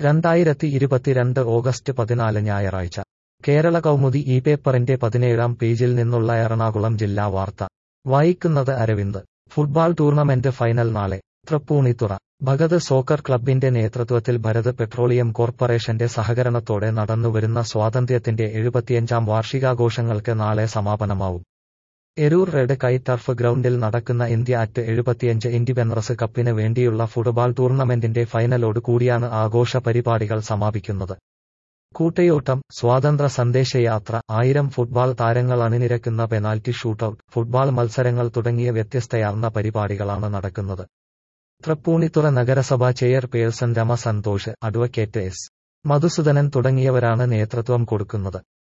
രണ്ടായിരത്തി ഇരുപത്തിരണ്ട് ഓഗസ്റ്റ് പതിനാല് ഞായറാഴ്ച കേരള കൗമുദി ഈ പേപ്പറിന്റെ പതിനേഴാം പേജിൽ നിന്നുള്ള എറണാകുളം ജില്ലാ വാർത്ത വായിക്കുന്നത് അരവിന്ദ് ഫുട്ബോൾ ടൂർണമെന്റ് ഫൈനൽ നാളെ തൃപ്പൂണിത്തുറ ഭഗത് സോക്കർ ക്ലബിന്റെ നേതൃത്വത്തിൽ ഭരത് പെട്രോളിയം കോർപ്പറേഷന്റെ സഹകരണത്തോടെ നടന്നുവരുന്ന സ്വാതന്ത്ര്യത്തിന്റെ എഴുപത്തിയഞ്ചാം വാർഷികാഘോഷങ്ങൾക്ക് നാളെ സമാപനമാവും എരൂർ റെഡ് കൈ ടർഫ് ഗ്രൗണ്ടിൽ നടക്കുന്ന ഇന്ത്യ അറ്റ് എഴുപത്തിയഞ്ച് ഇൻഡിപെൻഡൻസ് കപ്പിന് വേണ്ടിയുള്ള ഫുട്ബോൾ ടൂർണമെന്റിന്റെ ഫൈനലോട് കൂടിയാണ് ആഘോഷ പരിപാടികൾ സമാപിക്കുന്നത് കൂട്ടയോട്ടം സ്വാതന്ത്ര്യ സന്ദേശയാത്ര ആയിരം ഫുട്ബോൾ താരങ്ങൾ അണിനിരക്കുന്ന പെനാൽറ്റി ഷൂട്ടൌട്ട് ഫുട്ബോൾ മത്സരങ്ങൾ തുടങ്ങിയ വ്യത്യസ്തയാർന്ന പരിപാടികളാണ് നടക്കുന്നത് തൃപ്പൂണിത്തുറ നഗരസഭാ chairperson Rama Santhosh advocate S Madhusoodanan തുടങ്ങിയവരാണ് നേതൃത്വം കൊടുക്കുന്നത്